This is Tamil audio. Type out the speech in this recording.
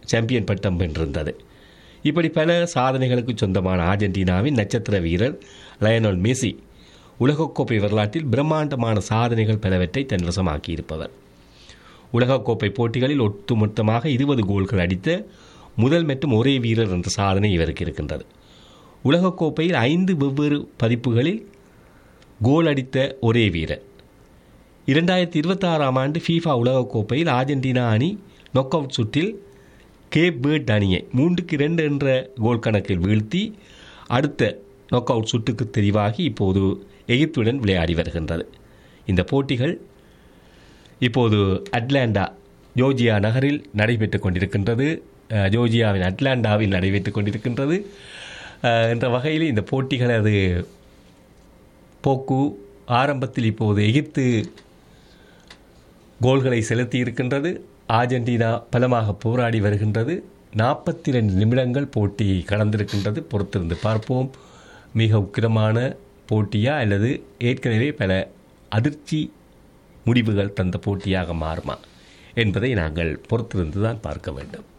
சாம்பியன் பட்டம் வென்றிருந்தது இப்படி பல சாதனைகளுக்கு சொந்தமான அர்ஜென்டினாவின் நட்சத்திர வீரர் லயனல் மெஸ்ஸி உலகக்கோப்பை வரலாற்றில் பிரம்மாண்டமான சாதனைகள் பலவற்றை தன் வசமாக்கியிருப்பவர் உலகக்கோப்பை போட்டிகளில் ஒட்டுமொத்தமாக இருபது கோல்கள் அடித்த முதல் மற்றும் ஒரே வீரர் என்ற சாதனை இவருக்கு இருக்கின்றது உலகக்கோப்பையில் ஐந்து வெவ்வேறு பதிப்புகளில் கோல் அடித்த ஒரே வீரர் இரண்டாயிரத்தி இருபத்தாறாம் ஆண்டு ஃபீஃபா உலகக்கோப்பையில் அர்ஜென்டினா அணி நொக் அவுட் சுற்றில் கேப் பேர்ட் அணியை மூன்றுக்கு இரண்டு என்ற கோல் கணக்கில் வீழ்த்தி அடுத்த நொக் அவுட் சுற்றுக்கு தெரிவாகி இப்போது எகிப்துடன் விளையாடி வருகின்றது இந்த போட்டிகள் இப்போது அட்லாண்டா ஜோர்ஜியா நகரில் நடைபெற்றுக் கொண்டிருக்கின்றது அஹ், ஜோர்ஜியாவின் அட்லாண்டாவில் நடைபெற்றுக் கொண்டிருக்கின்றது அஹ், என்ற வகையில் இந்த போட்டிகள் அது போக்கு ஆரம்பத்தில் இப்போது எகிப்து கோல்களை செலுத்தி இருக்கின்றது அர்ஜென்டினா பலமாக போராடி வருகின்றது நாற்பத்தி ரெண்டு நிமிடங்கள் போட்டி கடந்திருக்கின்றது பொறுத்திருந்து பார்ப்போம் மிக உக்கிரமான போட்டியா அல்லது ஏற்கனவே பல அதிர்ச்சி முடிவுகள் தந்த போட்டியாக மாறுமா என்பதை நாங்கள் பொறுத்திருந்து தான் பார்க்க வேண்டும்